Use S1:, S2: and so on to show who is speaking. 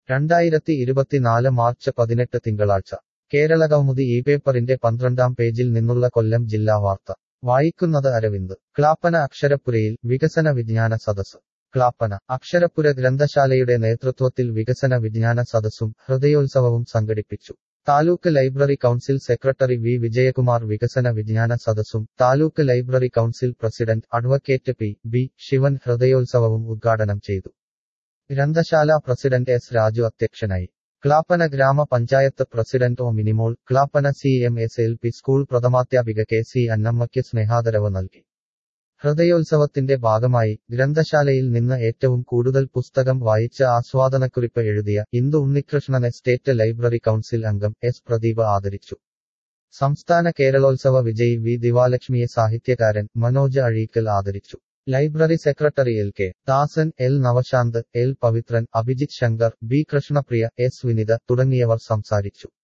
S1: രണ്ടായിരത്തി ഇരുപത്തിനാല് മാർച്ച് പതിനെട്ട് തിങ്കളാഴ്ച കേരള കൗമുദി ഈ പേപ്പറിന്റെ പന്ത്രണ്ടാം പേജിൽ നിന്നുള്ള കൊല്ലം ജില്ലാ വാർത്ത വായിക്കുന്നത് അരവിന്ദ് ക്ലാപ്പന അക്ഷരപ്പുരയിൽ വികസന വിജ്ഞാന സദസ് ക്ലാപ്പന അക്ഷരപ്പുര ഗ്രന്ഥശാലയുടെ നേതൃത്വത്തിൽ വികസന വിജ്ഞാന സദസ്സും ഹൃദയോത്സവവും സംഘടിപ്പിച്ചു taluk library council secretary V Vijayakumar വികസന വിജ്ഞാന സദസ്സും taluk library council president advocate P B Sivan ഹൃദയോത്സവവും ഉദ്ഘാടനം ചെയ്തു ഗ്രന്ഥശാല പ്രസിഡന്റ് എസ് രാജു അധ്യക്ഷനായി ക്ലാപ്പന ഗ്രാമപഞ്ചായത്ത് president O Minimol Clappana C M S L P school പ്രഥമാധ്യാപിക കെ സി അന്നമ്മയ്ക്ക് സ്നേഹാദരവ് നൽകി ഹൃദയോത്സവത്തിന്റെ ഭാഗമായി ഗ്രന്ഥശാലയിൽ നിന്ന് ഏറ്റവും കൂടുതൽ പുസ്തകം വായിച്ച ആസ്വാദനക്കുറിപ്പ് എഴുതിയ ഇന്ദു ഉണ്ണികൃഷ്ണനെ സ്റ്റേറ്റ് ലൈബ്രറി കൗൺസിൽ അംഗം എസ് പ്രദീപ് ആദരിച്ചു സംസ്ഥാന കേരളോത്സവ വിജയി വി ദിവാലക്ഷ്മിയെ സാഹിത്യകാരൻ മനോജ് അഴീക്കൽ ആദരിച്ചു library secretary L K Dasan L Navashanth L Pavithran Abhijith Shankar B Krishnapriya S Vinitha തുടങ്ങിയവർ സംസാരിച്ചു